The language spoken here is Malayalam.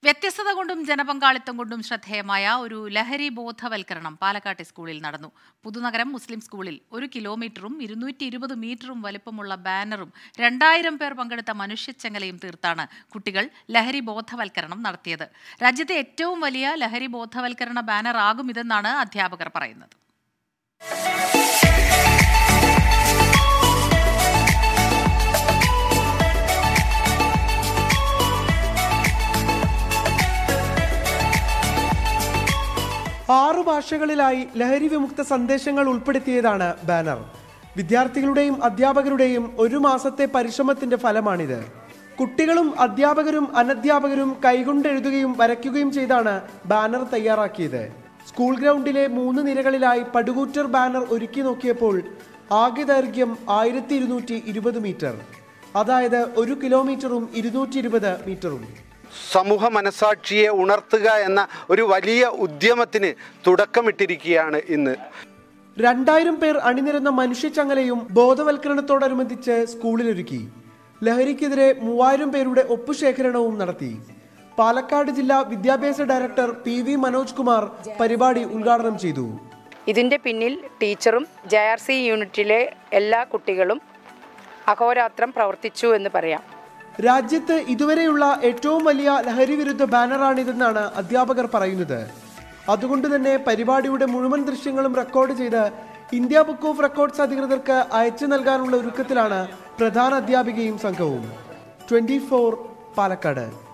വ്യത്യസ്തത കൊണ്ടും ജനപങ്കാളിത്തം കൊണ്ടും ശ്രദ്ധേയമായ ഒരു ലഹരി ബോധവൽക്കരണം പാലക്കാട്ടെ സ്കൂളിൽ നടന്നു പുതുനഗരം മുസ്ലിം സ്കൂളിൽ ഒരു കിലോമീറ്ററും ഇരുന്നൂറ്റി ഇരുപത് മീറ്ററും വലിപ്പമുള്ള ബാനറും രണ്ടായിരം പേർ പങ്കെടുത്ത മനുഷ്യച്ചങ്ങലയും തീർത്താണ് കുട്ടികൾ ലഹരി ബോധവൽക്കരണം നടത്തിയത് രാജ്യത്തെ ഏറ്റവും വലിയ ലഹരി ബോധവൽക്കരണ ബാനർ ആകും ഇതെന്നാണ് അധ്യാപകർ പറയുന്നത് ആറു ഭാഷകളിലായി ലഹരി വിമുക്ത സന്ദേശങ്ങൾ ഉൾപ്പെടുത്തിയതാണ് ബാനർ വിദ്യാർത്ഥികളുടെയും അധ്യാപകരുടെയും ഒരു മാസത്തെ പരിശ്രമത്തിന്റെ ഫലമാണിത് കുട്ടികളും അധ്യാപകരും അനധ്യാപകരും കൈകൊണ്ടെഴുതുകയും വരയ്ക്കുകയും ചെയ്താണ് ബാനർ തയ്യാറാക്കിയത് സ്കൂൾ ഗ്രൗണ്ടിലെ മൂന്ന് നിരകളിലായി പടുകൂറ്റർ ബാനർ ഒരുക്കി നോക്കിയപ്പോൾ ആകെ ദൈർഘ്യം ആയിരത്തി ഇരുന്നൂറ്റി ഇരുപത് മീറ്റർ അതായത് ഒരു കിലോമീറ്ററും ഇരുന്നൂറ്റി ഇരുപത് മീറ്ററും സമൂഹ മനസാക്ഷിയെ ഉണർത്തുക എന്ന ഒരു വലിയ ഉദ്യമത്തിന് തുടക്കമിട്ടിരിക്കുകയാണ് ഇന്ന് രണ്ടായിരം പേർ അണിനിരന്ന മനുഷ്യച്ചങ്ങലയും ബോധവൽക്കരണത്തോടനുബന്ധിച്ച് സ്കൂളിലൊരുക്കി ലഹരിക്കെതിരെ മൂവായിരം പേരുടെ ഒപ്പുശേഖരണവും നടത്തി പാലക്കാട് ജില്ലാ വിദ്യാഭ്യാസ director P V Manoj Kumar പരിപാടി ഉദ്ഘാടനം ചെയ്തു ഇതിൻ്റെ പിന്നിൽ ടീച്ചറും ജെ ആർ സി യൂണിറ്റിലെ എല്ലാ കുട്ടികളും അഹോരാത്രം പ്രവർത്തിച്ചു എന്ന് പറയാം രാജ്യത്ത് ഇതുവരെയുള്ള ഏറ്റവും വലിയ ലഹരി വിരുദ്ധ ബാനറാണിതെന്നാണ് അധ്യാപകർ പറയുന്നത് അതുകൊണ്ട് തന്നെ പരിപാടിയുടെ മുഴുവൻ ദൃശ്യങ്ങളും റെക്കോർഡ് ചെയ്ത് ഇന്ത്യ ബുക്ക് ഓഫ് റെക്കോർഡ്സ് അധികൃതർക്ക് അയച്ചു നൽകാനുള്ള ഒരുക്കത്തിലാണ് പ്രധാന അധ്യാപികയും സംഘവും ട്വന്റി പാലക്കാട്